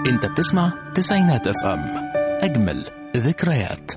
انت بتسمع تسعينات اف ام اجمل ذكريات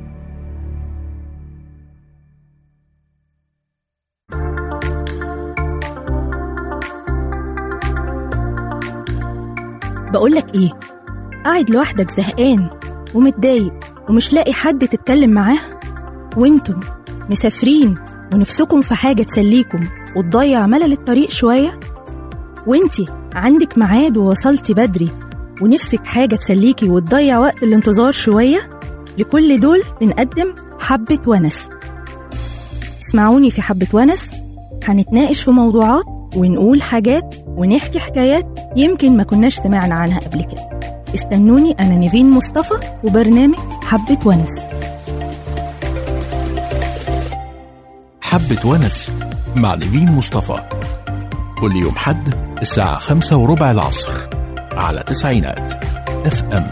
بقولك ايه قاعد لوحدك زهقان ومتضايق ومش لاقي حد تتكلم معاه وانتم مسافرين ونفسكم في حاجة تسليكم وتضيع ملل الطريق شوية وانتي عندك ميعاد ووصلتي بدري ونفسك حاجة تسليكي وتضيع وقت الانتظار شوية لكل دول بنقدم حبة ونس اسمعوني في حبة ونس هنتناقش في موضوعات ونقول حاجات ونحكي حكايات يمكن ما كناش سمعنا عنها قبل كده استنوني أنا نيفين مصطفى وبرنامج حبة ونس حبة ونس مع نيفين مصطفى كل يوم حد الساعة خمسة وربع العصر على تسعينات اف ام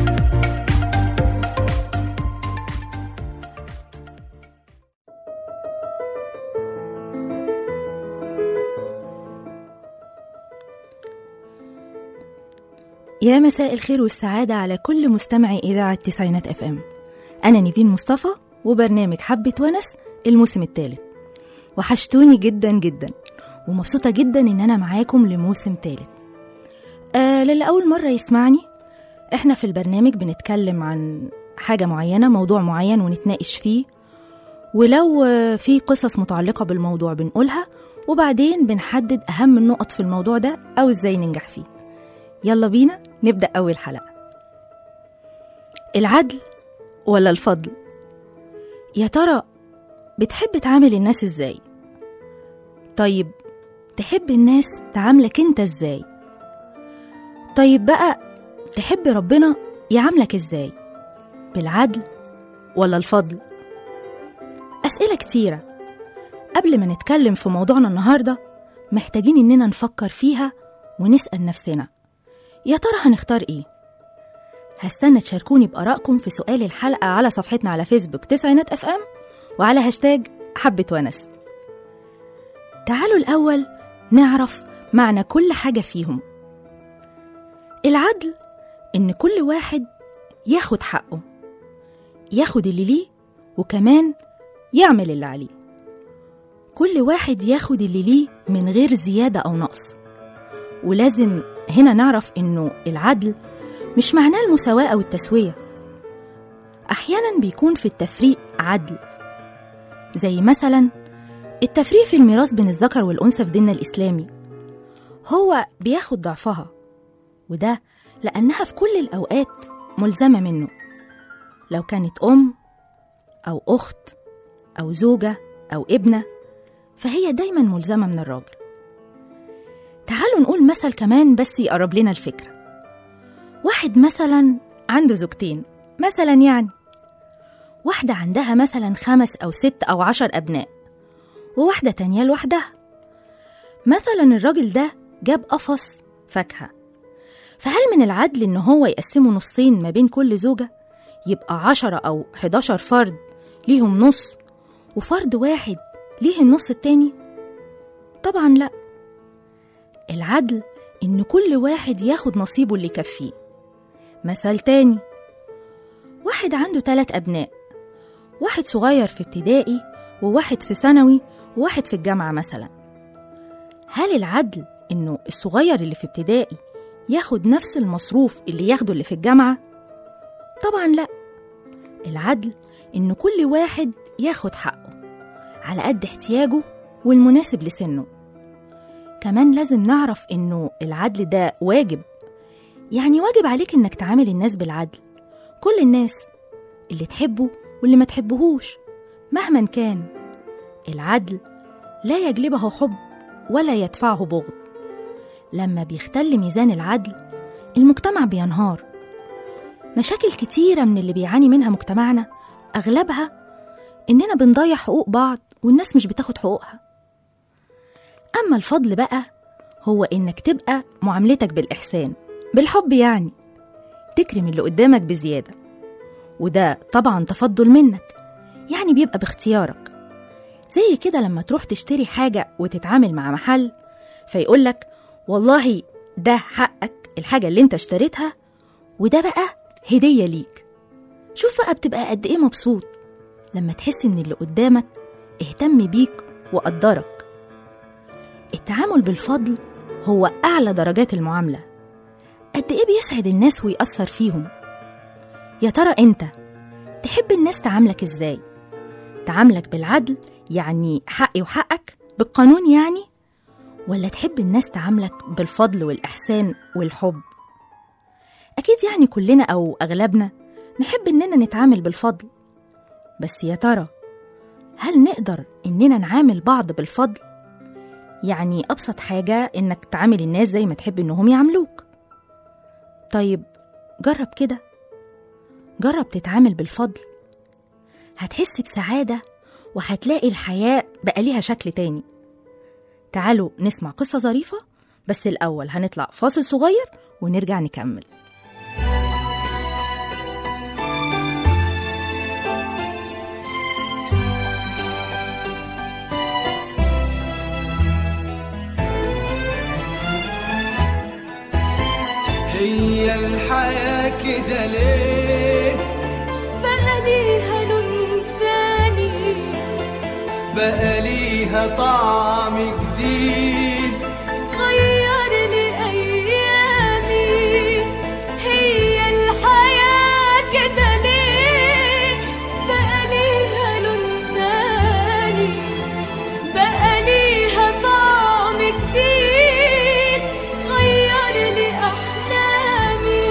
يا مساء الخير والسعادة على كل مستمعي إذاعة تسعينات اف ام أنا نيفين مصطفى وبرنامج حبة ونس الموسم الثالث وحشتوني جدا جدا ومبسوطة جدا إن أنا معاكم لموسم ثالث آه للي أول مرة يسمعني إحنا في البرنامج بنتكلم عن حاجة معينة موضوع معين ونتناقش فيه ولو آه، في قصص متعلقة بالموضوع بنقولها وبعدين بنحدد أهم النقط في الموضوع ده أو إزاي ننجح فيه يلا بينا نبدأ أول حلقة العدل ولا الفضل يا ترى بتحب تعامل الناس ازاي طيب تحب الناس تعاملك انت ازاي طيب بقى تحب ربنا يعاملك ازاي بالعدل ولا الفضل أسئلة كتيرة قبل ما نتكلم في موضوعنا النهاردة محتاجين إننا نفكر فيها ونسأل نفسنا يا ترى هنختار إيه؟ هستنى تشاركوني بآرائكم في سؤال الحلقة على صفحتنا على فيسبوك تسعينات اف ام وعلى هاشتاج حبة ونس تعالوا الأول نعرف معنى كل حاجة فيهم العدل إن كل واحد ياخد حقه ياخد اللي ليه وكمان يعمل اللي عليه كل واحد ياخد اللي ليه من غير زيادة أو نقص ولازم هنا نعرف إنه العدل مش معناه المساواة أو التسوية أحيانا بيكون في التفريق عدل زي مثلا التفريق في الميراث بين الذكر والأنثى في ديننا الإسلامي هو بياخد ضعفها وده لأنها في كل الأوقات ملزمة منه لو كانت أم أو أخت أو زوجة أو ابنة فهي دايما ملزمة من الراجل تعالوا نقول مثل كمان بس يقرب لنا الفكرة واحد مثلا عنده زوجتين مثلا يعني واحدة عندها مثلا خمس أو ست أو عشر أبناء وواحدة تانية لوحدها مثلا الراجل ده جاب قفص فاكهة فهل من العدل إن هو يقسمه نصين ما بين كل زوجة يبقى عشرة أو حداشر فرد ليهم نص وفرد واحد ليه النص التاني؟ طبعا لأ العدل إن كل واحد ياخد نصيبه اللي يكفيه مثل تاني واحد عنده تلات أبناء واحد صغير في ابتدائي وواحد في ثانوي وواحد في الجامعة مثلا هل العدل إنه الصغير اللي في ابتدائي ياخد نفس المصروف اللي ياخده اللي في الجامعة؟ طبعا لأ العدل إن كل واحد ياخد حقه على قد احتياجه والمناسب لسنه كمان لازم نعرف إنه العدل ده واجب يعني واجب عليك إنك تعامل الناس بالعدل كل الناس اللي تحبه واللي ما تحبهوش مهما كان العدل لا يجلبه حب ولا يدفعه بغض لما بيختل ميزان العدل المجتمع بينهار مشاكل كتيرة من اللي بيعاني منها مجتمعنا أغلبها إننا بنضيع حقوق بعض والناس مش بتاخد حقوقها أما الفضل بقى هو إنك تبقى معاملتك بالإحسان بالحب يعني تكرم اللي قدامك بزيادة وده طبعا تفضل منك يعني بيبقى باختيارك زي كده لما تروح تشتري حاجة وتتعامل مع محل فيقولك والله ده حقك الحاجة اللي انت اشتريتها وده بقى هدية ليك شوف بقى بتبقى قد إيه مبسوط لما تحس إن اللي قدامك اهتم بيك وقدرك التعامل بالفضل هو أعلى درجات المعاملة قد إيه بيسعد الناس ويأثر فيهم يا ترى أنت تحب الناس تعاملك إزاي؟ تعاملك بالعدل يعني حقي وحقك بالقانون يعني ولا تحب الناس تعاملك بالفضل والإحسان والحب أكيد يعني كلنا أو أغلبنا نحب إننا نتعامل بالفضل بس يا ترى هل نقدر إننا نعامل بعض بالفضل؟ يعني أبسط حاجة إنك تعامل الناس زي ما تحب إنهم يعاملوك طيب جرب كده جرب تتعامل بالفضل هتحس بسعادة وهتلاقي الحياة بقى ليها شكل تاني تعالوا نسمع قصة ظريفة بس الأول هنطلع فاصل صغير ونرجع نكمل هي الحياة كده ليه بقى ليها لون تاني بقى ليها طعم جديد غير لي أيامي هي الحياة كده ليه بقى ليها لون تاني بقى ليها طعم جديد غير لي أحلامي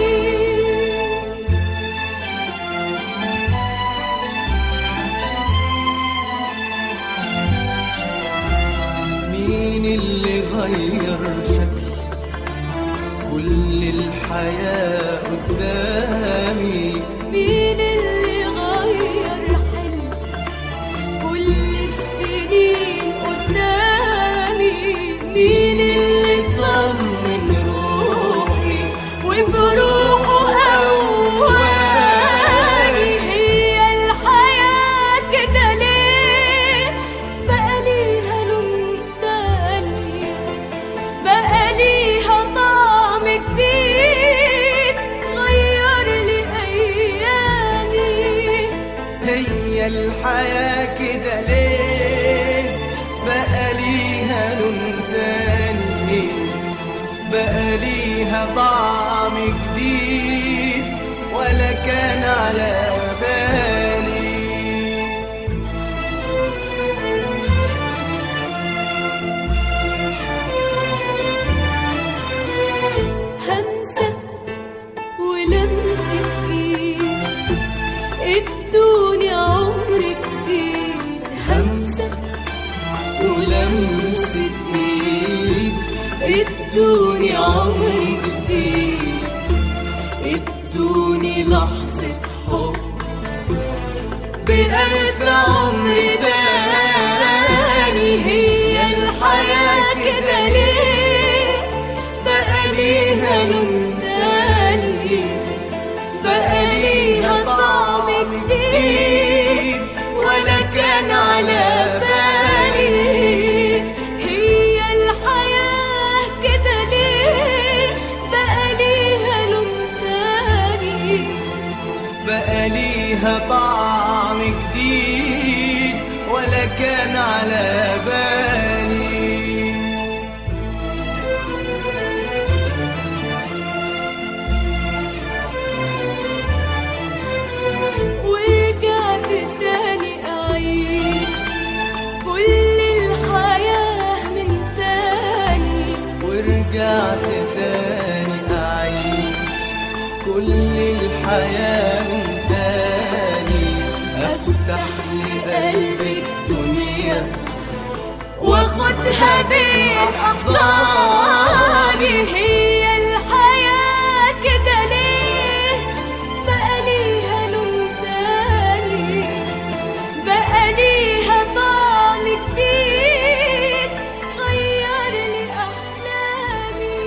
مين اللي غير شكل كل الحياة قدامي مين اللي غير حلم كل السنين قدامي مين اللي طمن روحي وبروحه قواني هي الحياة كده ليه بقى ليها لون تاني بقى ليها طعم جديد غير لي أيامي هي الحياة كده ليه بقى ليها لون تاني بقى ليها طعم جديد ولا كان على بالي همسة ولمسة ايد ادوني عمر جديد همسة ولمسة ايد ادوني عمر جديد ادوني لحظة حب بألف عمر تاني هي الحياة كده ليه بقى ليها لون تاني بقى ليها طعم جديد ولا كان على بالي هي الحياة كده ليه بقى ليها لون تاني بقى ليها طعم جديد ولا كان على بالي ورجعت تاني أعيش كل الحياة من تاني ورجعت تاني أعيش كل الحياة من تاني أفتح لقلبي الدنيا واخدها بين أحضاني هي الحياة كده ليه بقى ليها لون تاني بقى ليها طعم جديد غير لي أحلامي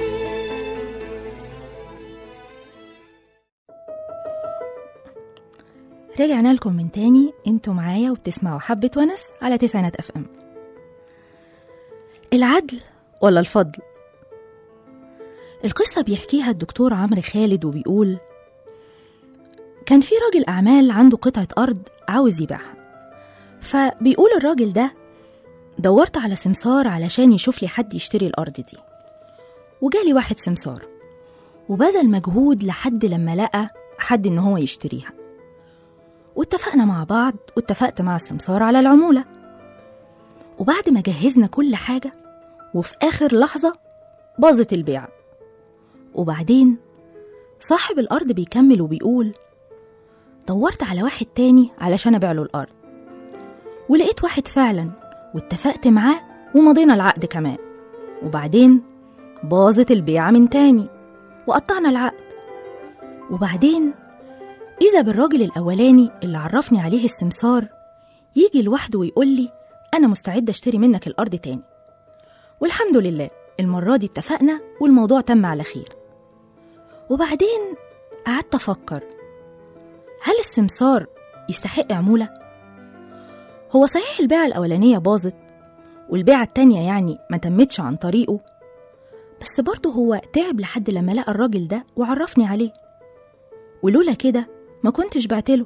رجعنا لكم من تاني انتوا معايا وبتسمعوا حبة ونس على تسعينات اف ام العدل ولا الفضل القصة بيحكيها الدكتور عمرو خالد وبيقول كان في راجل أعمال عنده قطعة أرض عاوز يبيعها فبيقول الراجل ده دورت على سمسار علشان يشوف لي حد يشتري الأرض دي وجالي واحد سمسار وبذل مجهود لحد لما لقى حد إن هو يشتريها واتفقنا مع بعض واتفقت مع السمسار على العمولة وبعد ما جهزنا كل حاجة وفي آخر لحظة باظت البيعة وبعدين صاحب الأرض بيكمل وبيقول دورت على واحد تاني علشان أبيع له الأرض ولقيت واحد فعلا واتفقت معاه ومضينا العقد كمان وبعدين باظت البيعة من تاني وقطعنا العقد وبعدين إذا بالراجل الأولاني اللي عرفني عليه السمسار يجي لوحده ويقول لي أنا مستعد أشتري منك الأرض تاني والحمد لله المرة دي اتفقنا والموضوع تم على خير وبعدين قعدت أفكر هل السمسار يستحق عمولة؟ هو صحيح البيعة الأولانية باظت والبيعة التانية يعني ما تمتش عن طريقه بس برضه هو تعب لحد لما لقى الراجل ده وعرفني عليه ولولا كده ما كنتش بعتله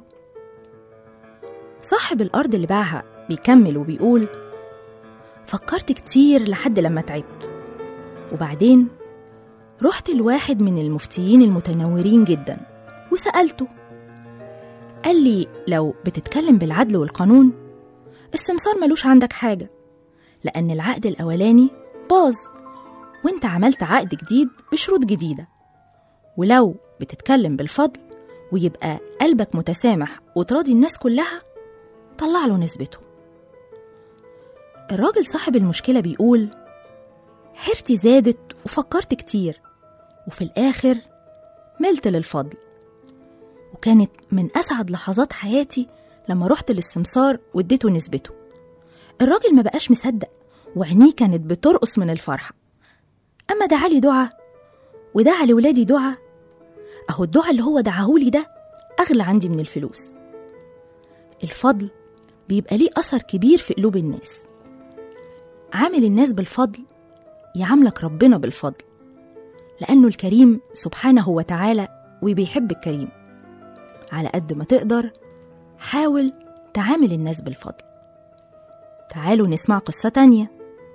صاحب الأرض اللي باعها بيكمل وبيقول فكرت كتير لحد لما تعبت وبعدين رحت لواحد من المفتيين المتنورين جدا وسألته قال لي لو بتتكلم بالعدل والقانون السمسار ملوش عندك حاجة لأن العقد الأولاني باظ وانت عملت عقد جديد بشروط جديدة ولو بتتكلم بالفضل ويبقى قلبك متسامح وتراضي الناس كلها طلع له نسبته الراجل صاحب المشكلة بيقول حيرتي زادت وفكرت كتير وفي الآخر ملت للفضل وكانت من أسعد لحظات حياتي لما رحت للسمسار واديته نسبته الراجل ما بقاش مصدق وعينيه كانت بترقص من الفرحة أما دعالي دعا ودعا لولادي دعا أهو الدعا اللي هو دعاهولي ده أغلى عندي من الفلوس الفضل بيبقى ليه أثر كبير في قلوب الناس عامل الناس بالفضل يعاملك ربنا بالفضل لأنه الكريم سبحانه وتعالى وبيحب الكريم على قد ما تقدر حاول تعامل الناس بالفضل تعالوا نسمع قصة تانية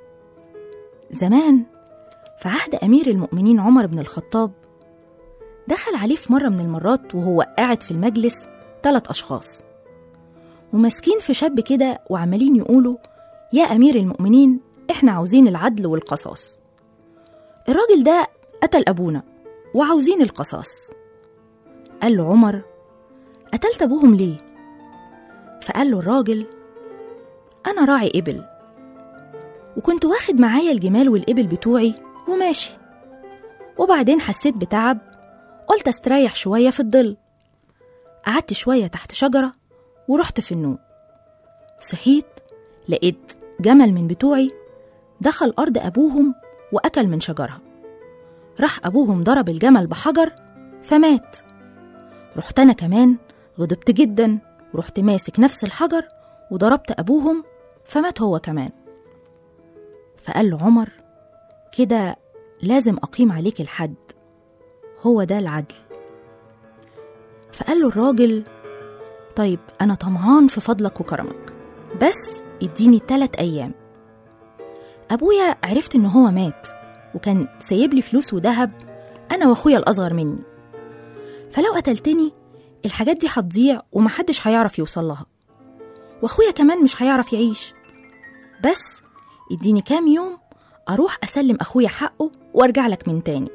زمان في عهد أمير المؤمنين عمر بن الخطاب دخل عليه في مرة من المرات وهو قاعد في المجلس ثلاث أشخاص وماسكين في شاب كده وعمالين يقولوا يا أمير المؤمنين إحنا عاوزين العدل والقصاص الراجل ده قتل أبونا وعاوزين القصاص قال له عمر قتلت أبوهم ليه؟ فقال له الراجل أنا راعي إبل وكنت واخد معايا الجمال والإبل بتوعي وماشي وبعدين حسيت بتعب قلت استريح شوية في الظل قعدت شوية تحت شجرة ورحت في النوم صحيت لقيت جمل من بتوعي دخل أرض أبوهم وأكل من شجرها راح أبوهم ضرب الجمل بحجر فمات رحت أنا كمان غضبت جدا ورحت ماسك نفس الحجر وضربت أبوهم فمات هو كمان فقال له عمر كده لازم أقيم عليك الحد هو ده العدل فقال له الراجل طيب أنا طمعان في فضلك وكرمك بس اديني تلات أيام أبويا عرفت إن هو مات وكان سايب لي فلوس وذهب أنا وأخويا الأصغر مني فلو قتلتني الحاجات دي هتضيع ومحدش هيعرف يوصل لها وأخويا كمان مش هيعرف يعيش بس اديني كام يوم أروح أسلم أخويا حقه وأرجع لك من تاني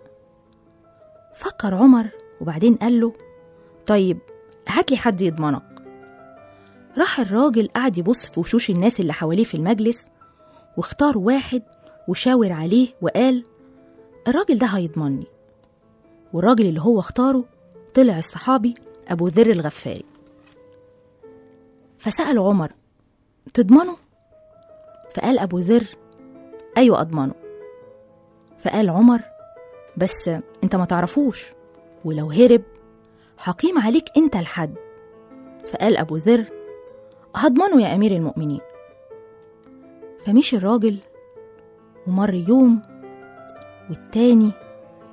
فكر عمر وبعدين قال له طيب هاتلي حد يضمنك راح الراجل قعد يبص في وشوش الناس اللي حواليه في المجلس واختار واحد وشاور عليه وقال الراجل ده هيضمني والراجل اللي هو اختاره طلع الصحابي أبو ذر الغفاري فسأل عمر تضمنه؟ فقال أبو ذر أيوة أضمنه فقال عمر بس أنت ما تعرفوش ولو هرب هقيم عليك أنت الحد فقال أبو ذر هضمنه يا أمير المؤمنين فمشي الراجل ومر يوم والتاني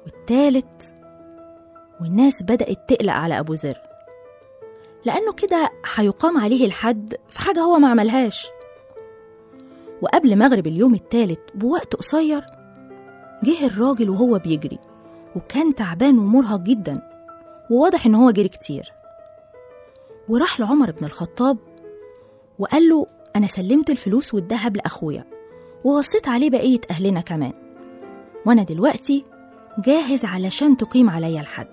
والتالت والناس بدأت تقلق على أبو ذر لأنه كده هيقام عليه الحد في حاجة هو ما عملهاش وقبل مغرب اليوم التالت بوقت قصير جه الراجل وهو بيجري وكان تعبان ومرهق جدا وواضح إن هو جري كتير وراح لعمر بن الخطاب وقال له أنا سلمت الفلوس والذهب لأخويا ووصيت عليه بقية أهلنا كمان وأنا دلوقتي جاهز علشان تقيم عليا الحد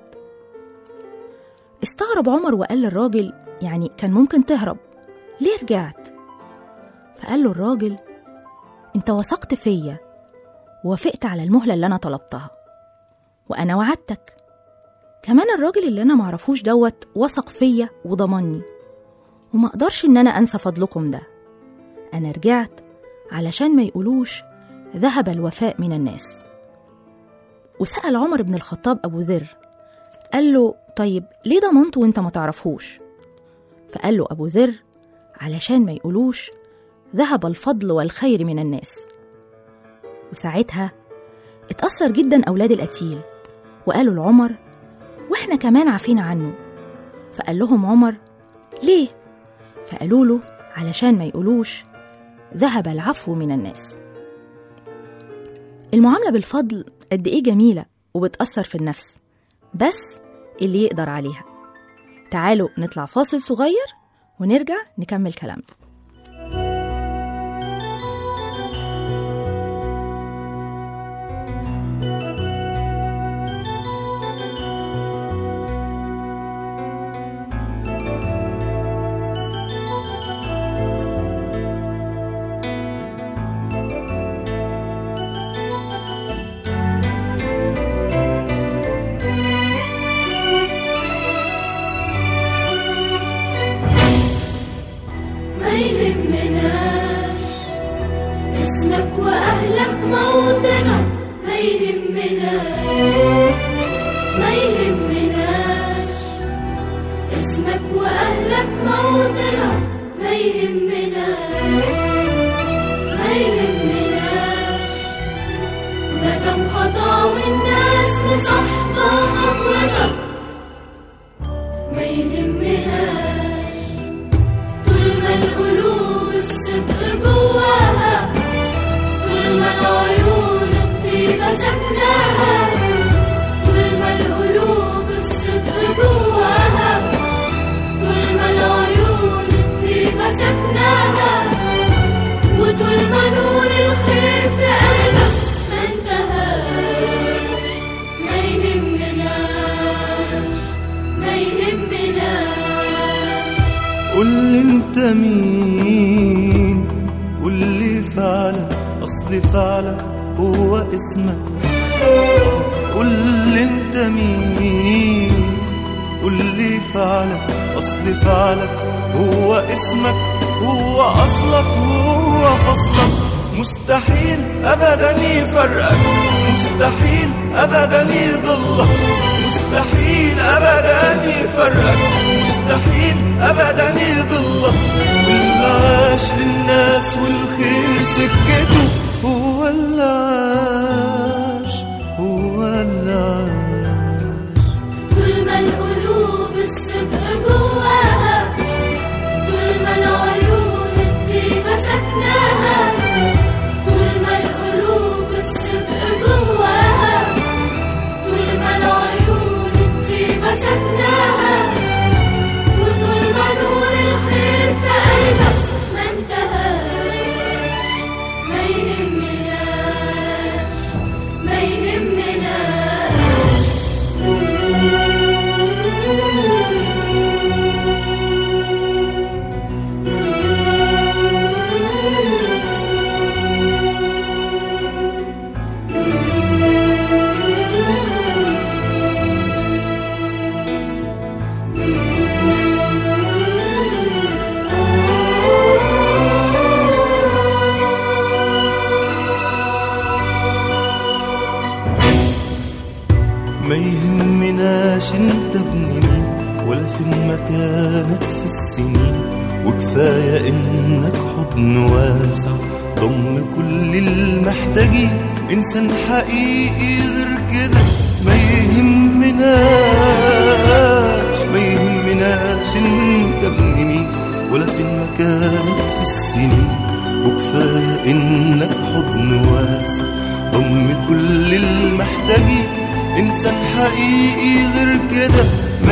استغرب عمر وقال للراجل يعني كان ممكن تهرب ليه رجعت فقال له الراجل انت وثقت فيا ووافقت على المهلة اللي أنا طلبتها وأنا وعدتك كمان الراجل اللي أنا معرفوش دوت وثق فيا وضمني وما أقدرش إن أنا أنسى فضلكم ده أنا رجعت علشان ما يقولوش ذهب الوفاء من الناس وسأل عمر بن الخطاب أبو ذر قال له طيب ليه ضمنته وانت ما تعرفهوش فقال له أبو ذر علشان ما يقولوش ذهب الفضل والخير من الناس وساعتها اتأثر جدا أولاد القتيل وقالوا لعمر واحنا كمان عافينا عنه فقال لهم عمر ليه فقالوا له علشان ما يقولوش ذهب العفو من الناس المعاملة بالفضل قد إيه جميلة وبتأثر في النفس بس اللي يقدر عليها تعالوا نطلع فاصل صغير ونرجع نكمل كلامنا ما يهمناش اسمك واهلك موطنك ما يهمناش ما يهمناش اسمك واهلك موطنك ما يهمناش ما يهمناش ما دام خطاوي الناس مصاحبة خطوتك ما يهمناش طول ما القلوب الصدق جواها طول ما العيون الطيبة سكناها طول ما القلوب الصدق جواها طول ما العيون الطيبة سكناها وطول ما نور الخير في قلبك ما انتهاش ما يهمناش ما يهمناش قول لي انت مين قول لي فعلك اصل فعلك هو اسمك قول لي انت مين قول لي فعلك اصل فعلك هو اسمك هو اصلك هو فصلك مستحيل ابدا يفرقك مستحيل ابدا يضلك مستحيل ابدا يفرقك مستحيل ابدا يضلك واللي عاش للناس والخير سكته هو اللي عاش هو اللي عاش طول ما القلوب الصدق جواها طول ما العيون الطيبة سكناها طول ما القلوب الصدق جواها طول ما العيون الطيبة سكناها وطول ما نور الخير في قلبك ما انتهاش ما يهمناش ما يهمناش ما يهمناش انت ابن مين ولا فين مكانك في السنين وكفاية انك حضن واسع ضم كل المحتاجين إنسان حقيقي غير كده ما يهمناش ما يهمناش انت ابن مين ولا فين مكانك في السنين وكفاية انك حضن واسع ضم كل المحتاجين انسان حقيقي غير كده ما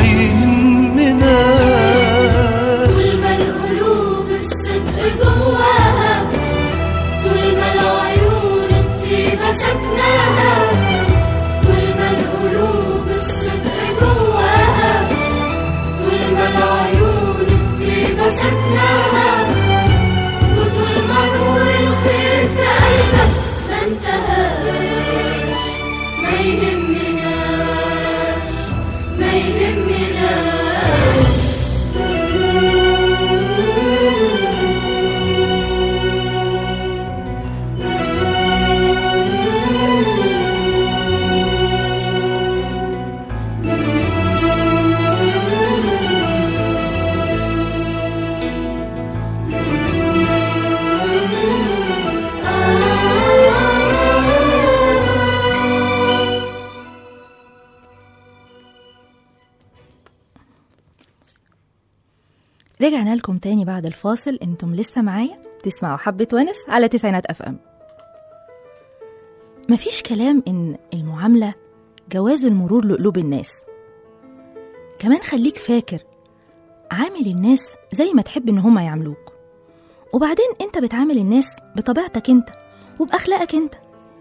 يهمناش طول ما القلوب الصدق جواها طول ما العيون الطيبة سكناها طول ما القلوب الصدق جواها طول ما العيون الطيبة سكناها وطول ما نور الخير في قلبك ما انتهاش ما يهمناش ما يهمناش رجعنا لكم تاني بعد الفاصل انتم لسه معايا تسمعوا حبة ونس على تسعينات اف ام مفيش كلام ان المعاملة جواز المرور لقلوب الناس كمان خليك فاكر عامل الناس زي ما تحب ان هما يعاملوك وبعدين انت بتعامل الناس بطبيعتك انت وبأخلاقك انت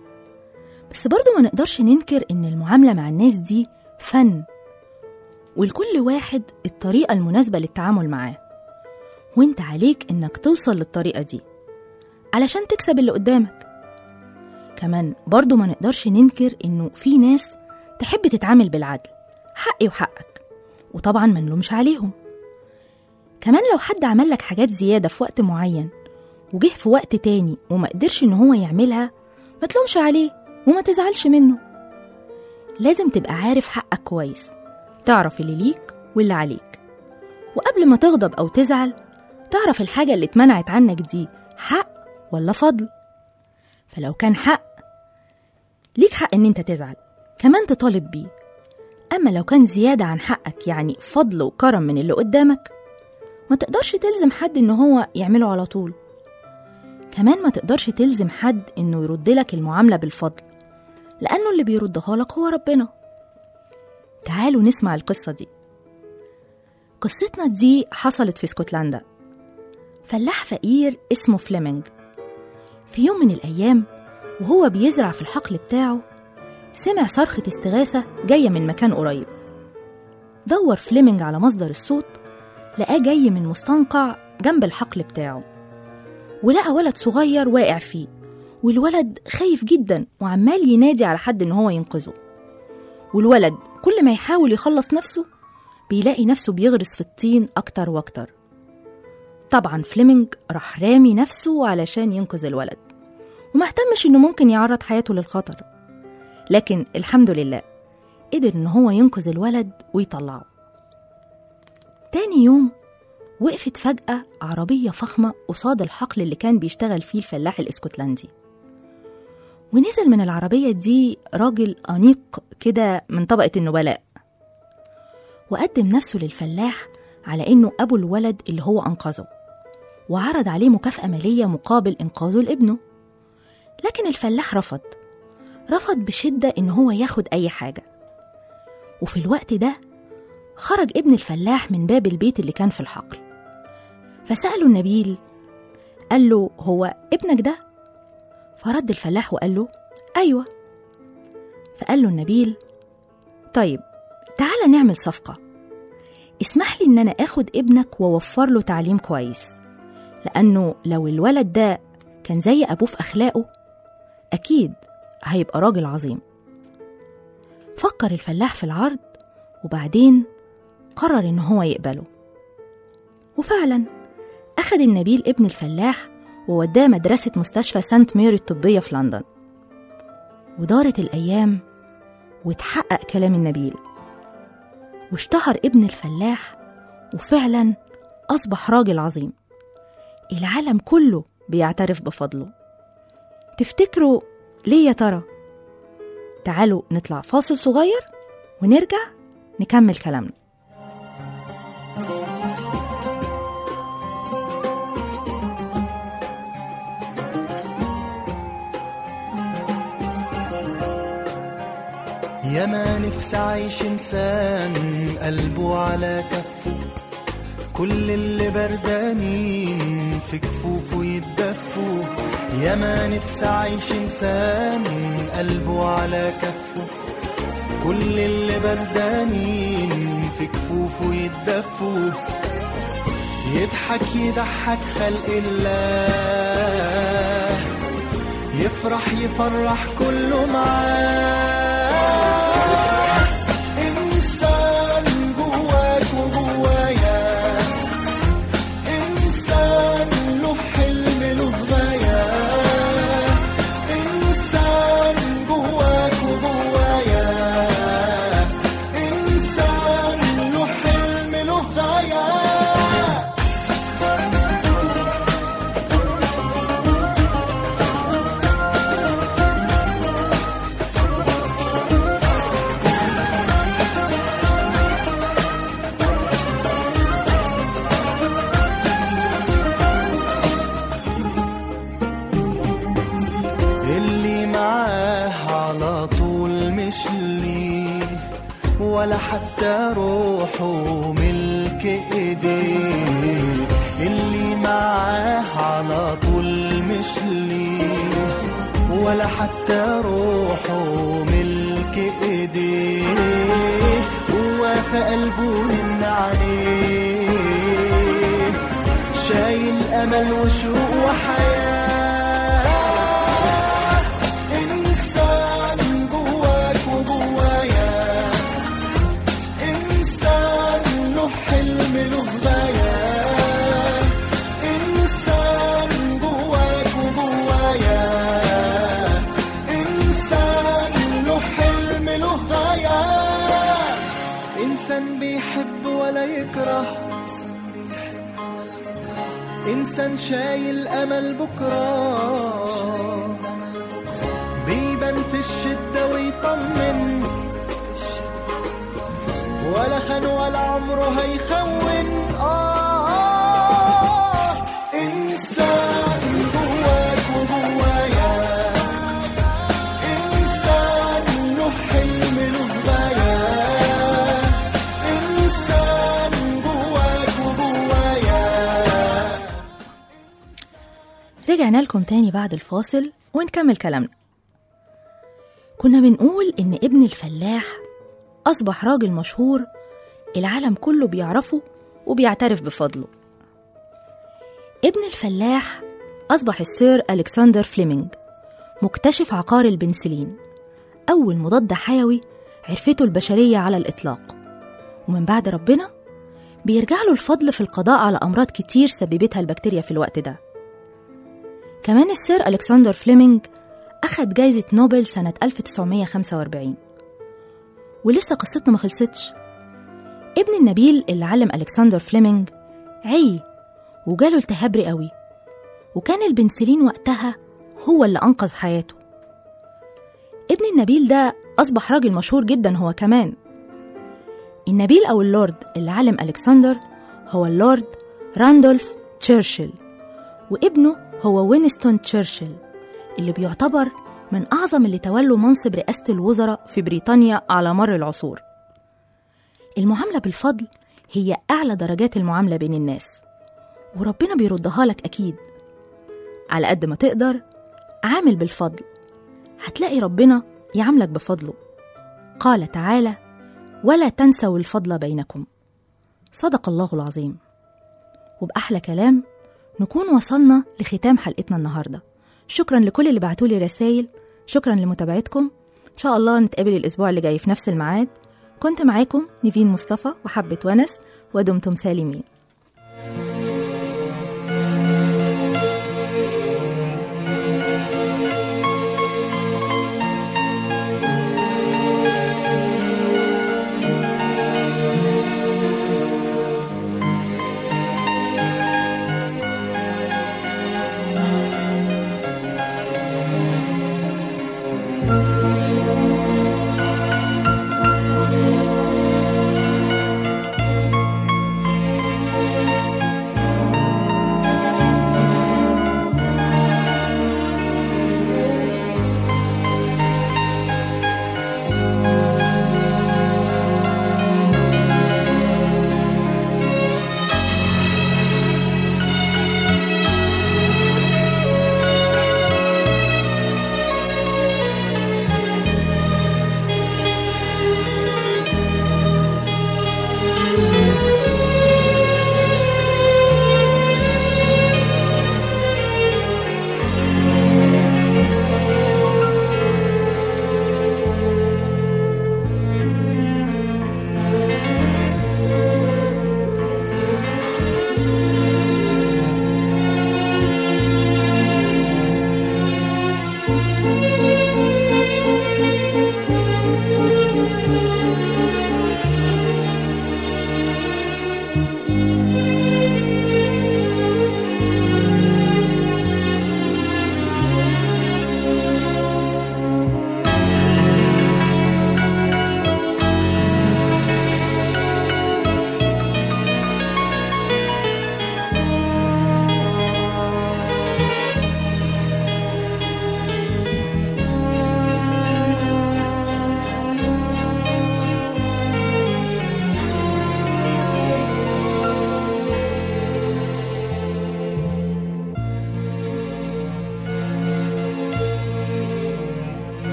بس برضو ما نقدرش ننكر ان المعاملة مع الناس دي فن ولكل واحد الطريقة المناسبة للتعامل معاه وانت عليك انك توصل للطريقة دي علشان تكسب اللي قدامك كمان برضو ما نقدرش ننكر انه في ناس تحب تتعامل بالعدل حقي وحقك وطبعا ما نلومش عليهم كمان لو حد عمل لك حاجات زيادة في وقت معين وجه في وقت تاني وما قدرش ان هو يعملها ما تلومش عليه وما تزعلش منه لازم تبقى عارف حقك كويس تعرف اللي ليك واللي عليك وقبل ما تغضب أو تزعل تعرف الحاجة اللي اتمنعت عنك دي حق ولا فضل فلو كان حق ليك حق ان انت تزعل كمان تطالب بيه اما لو كان زيادة عن حقك يعني فضل وكرم من اللي قدامك ما تقدرش تلزم حد ان هو يعمله على طول كمان ما تقدرش تلزم حد انه يرد لك المعاملة بالفضل لانه اللي بيردها لك هو ربنا تعالوا نسمع القصة دي قصتنا دي حصلت في اسكتلندا فلاح فقير اسمه فليمنج في يوم من الأيام وهو بيزرع في الحقل بتاعه سمع صرخة استغاثة جاية من مكان قريب دور فليمنج على مصدر الصوت لقاه جاي من مستنقع جنب الحقل بتاعه ولقى ولد صغير واقع فيه والولد خايف جدا وعمال ينادي على حد ان هو ينقذه والولد كل ما يحاول يخلص نفسه بيلاقي نفسه بيغرس في الطين أكتر وأكتر طبعا فليمنج راح رامي نفسه علشان ينقذ الولد ومهتمش إنه ممكن يعرض حياته للخطر لكن الحمد لله قدر إن هو ينقذ الولد ويطلعه تاني يوم وقفت فجأة عربية فخمة قصاد الحقل اللي كان بيشتغل فيه الفلاح الاسكتلندي ونزل من العربية دي راجل أنيق كده من طبقة النبلاء وقدم نفسه للفلاح على إنه أبو الولد اللي هو أنقذه وعرض عليه مكافأة مالية مقابل إنقاذه لابنه لكن الفلاح رفض رفض بشدة إن هو ياخد أي حاجة وفي الوقت ده خرج ابن الفلاح من باب البيت اللي كان في الحقل فسأله النبيل قال له هو ابنك ده فرد الفلاح وقال له أيوة فقال له النبيل طيب تعالى نعمل صفقة اسمح لي إن أنا آخد ابنك وأوفر له تعليم كويس لأنه لو الولد ده كان زي أبوه في أخلاقه أكيد هيبقى راجل عظيم فكر الفلاح في العرض وبعدين قرر إن هو يقبله وفعلا أخد النبيل ابن الفلاح ووداه مدرسة مستشفى سانت ميري الطبية في لندن ودارت الأيام واتحقق كلام النبيل واشتهر ابن الفلاح وفعلا أصبح راجل عظيم العالم كله بيعترف بفضله تفتكروا ليه يا ترى تعالوا نطلع فاصل صغير ونرجع نكمل كلامنا يا ما نفسي عايش انسان قلبه على كفه كل اللي بردانين في كفوفه يتدفوا يا ما نفسي عايش انسان قلبه على كفه كل اللي بردانين في كفوفه يتدفوا يضحك يضحك خلق الله يفرح يفرح كله معاه إنسان جواك وجوايا إنسان له حلم له غاية إنسان جواك وجوايا إنسان له حلم له غاية اللي معاه على طول مش ليه ولا حتى روحه ملك ايديه اللي معاه على طول مش ليه ولا حتى روحه ملك ايديه هو في قلبه من عليه شايل امل وشوق وحياه انسان جواك وجوايا انسان له حلم له غايه انسان جواك وجوايا انسان له حلم له غايه انسان بيحب ولا يكره إنسان شايل أمل بكرة بيبان في الشدة ويطمن ولا خان ولا عمره هيخون آه, آه إنسان جواك وجوايا إنسان له حلم له غاية إنسان جواك وجوايا رجعنا لكم تاني بعد الفاصل ونكمل كلامنا كنا بنقول إن ابن الفلاح أصبح راجل مشهور العالم كله بيعرفه وبيعترف بفضله ابن الفلاح أصبح السير ألكسندر فليمنج مكتشف عقار البنسلين أول مضاد حيوي عرفته البشرية على الإطلاق ومن بعد ربنا بيرجع له الفضل في القضاء على أمراض كتير سببتها البكتيريا في الوقت ده كمان السير ألكسندر فليمنج أخد جايزة نوبل سنة 1945 ولسه قصتنا ما خلصتش ابن النبيل اللي علم ألكسندر فليمنج عي وجاله التهاب رئوي وكان البنسلين وقتها هو اللي أنقذ حياته ابن النبيل ده أصبح راجل مشهور جدا هو كمان النبيل أو اللورد اللي علم ألكسندر هو اللورد راندولف تشرشل وابنه هو وينستون تشرشل اللي بيعتبر من أعظم اللي تولوا منصب رئاسة الوزراء في بريطانيا على مر العصور المعاملة بالفضل هي أعلى درجات المعاملة بين الناس وربنا بيردها لك أكيد على قد ما تقدر عامل بالفضل هتلاقي ربنا يعاملك بفضله قال تعالى ولا تنسوا الفضل بينكم صدق الله العظيم وبأحلى كلام نكون وصلنا لختام حلقتنا النهاردة شكرا لكل اللي بعتولي رسائل شكرا لمتابعتكم إن شاء الله نتقابل الأسبوع اللي جاي في نفس الميعاد كنت معاكم نيفين مصطفى وحبة ونس ودمتم سالمين